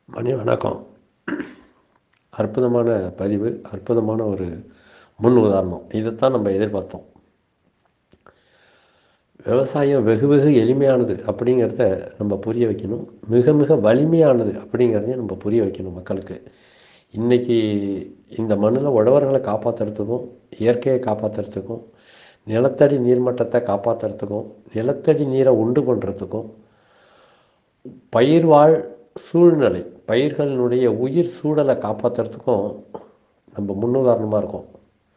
மணி வணக்கம் அற்புதமான பதிவு அற்புதமான ஒரு முன் உதாரணம் இதைத்தான் நம்ம எதிர்பார்த்தோம் விவசாயம் வெகு வெகு எளிமையானது அப்படிங்கிறத நம்ம புரிய வைக்கணும் மிக மிக வலிமையானது அப்படிங்கிறதையும் நம்ம புரிய வைக்கணும் மக்களுக்கு இன்றைக்கி இந்த மண்ணில் உழவர்களை காப்பாற்றுறதுக்கும் இயற்கையை காப்பாற்றுறதுக்கும் நிலத்தடி நீர்மட்டத்தை காப்பாற்றுறதுக்கும் நிலத்தடி நீரை உண்டு பண்ணுறதுக்கும் பயிர்வாழ் சூழ்நிலை பயிர்களினுடைய உயிர் சூழலை காப்பாற்றுறதுக்கும் நம்ம முன்னுதாரணமாக இருக்கோம்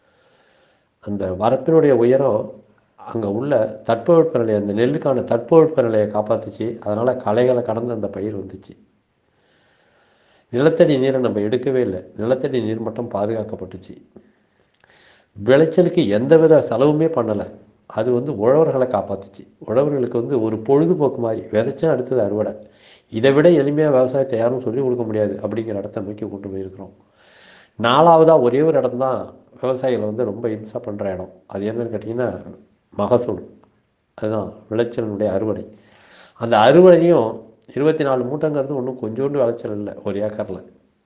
அந்த வரப்பினுடைய உயரம் அங்கே உள்ள தட்பவெட்ப நிலை அந்த நெல்லுக்கான தட்பவெட்ப நிலையை காப்பாற்றுச்சு அதனால் களைகளை கடந்து அந்த பயிர் வந்துச்சு நிலத்தடி நீரை நம்ம எடுக்கவே இல்லை நிலத்தடி நீர் மட்டும் பாதுகாக்கப்பட்டுச்சு விளைச்சலுக்கு எந்தவித செலவுமே பண்ணலை அது வந்து உழவர்களை காப்பாற்றுச்சு உழவர்களுக்கு வந்து ஒரு பொழுதுபோக்கு மாதிரி விதைச்சா அடுத்தது அறுவடை இதை விட எளிமையாக விவசாயத்தை யாரும் சொல்லிக் கொடுக்க முடியாது அப்படிங்கிற இடத்த நோக்கி கொண்டு போயிருக்கிறோம் நாலாவதாக ஒரே ஒரு இடம் தான் விவசாயிகளை வந்து ரொம்ப இம்சா பண்ணுற இடம் அது என்னன்னு கேட்டிங்கன்னா மகசூல் அதுதான் விளைச்சலினுடைய அறுவடை அந்த அறுவடையும் இருபத்தி நாலு மூட்டைங்கிறது ஒன்றும் கொஞ்சோண்டு விளைச்சல் இல்லை ஒரு ஏக்கரில்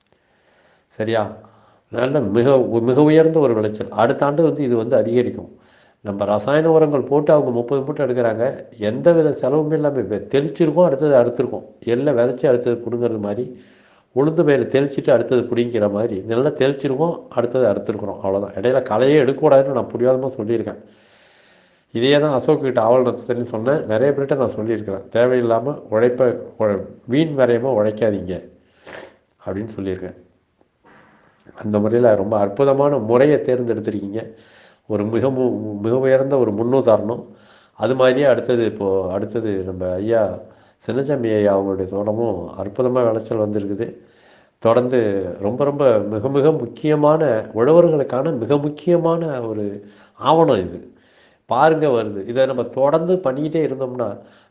சரியா நல்ல மிக மிக உயர்ந்த ஒரு விளைச்சல் அடுத்த ஆண்டு வந்து இது வந்து அதிகரிக்கும் நம்ம ரசாயன உரங்கள் போட்டு அவங்க முப்பது மூட்டை எடுக்கிறாங்க எந்த வித செலவுமே இல்லாமல் தெளிச்சிருக்கோம் அடுத்தது அறுத்துருக்கோம் எல்லாம் விதைச்சி அடுத்தது பிடுங்கிறது மாதிரி உளுந்து பயிர் தெளிச்சிட்டு அடுத்தது பிடிங்கிற மாதிரி நல்லா தெளிச்சிருக்கோம் அடுத்தது அறுத்துருக்குறோம் அவ்வளோதான் இடையில களையே எடுக்கக்கூடாதுன்னு நான் புரியாதமாக சொல்லியிருக்கேன் இதே தான் அசோக் கிட்ட ஆவல் நட்சத்திரம்னு சொன்னேன் நிறைய பேர்கிட்ட நான் சொல்லியிருக்கிறேன் தேவையில்லாமல் உழைப்ப வீண் வரையமாக உழைக்காதீங்க அப்படின்னு சொல்லியிருக்கேன் அந்த முறையில் ரொம்ப அற்புதமான முறையை தேர்ந்தெடுத்திருக்கீங்க ஒரு மிக மிக உயர்ந்த ஒரு முன்னுதாரணம் அது மாதிரியே அடுத்தது இப்போது அடுத்தது நம்ம ஐயா சின்னசாமி ஐயா அவங்களுடைய தோட்டமும் அற்புதமாக விளைச்சல் வந்திருக்குது தொடர்ந்து ரொம்ப ரொம்ப மிக மிக முக்கியமான உழவர்களுக்கான மிக முக்கியமான ஒரு ஆவணம் இது பாருங்க வருது இதை நம்ம தொடர்ந்து பண்ணிக்கிட்டே இருந்தோம்னா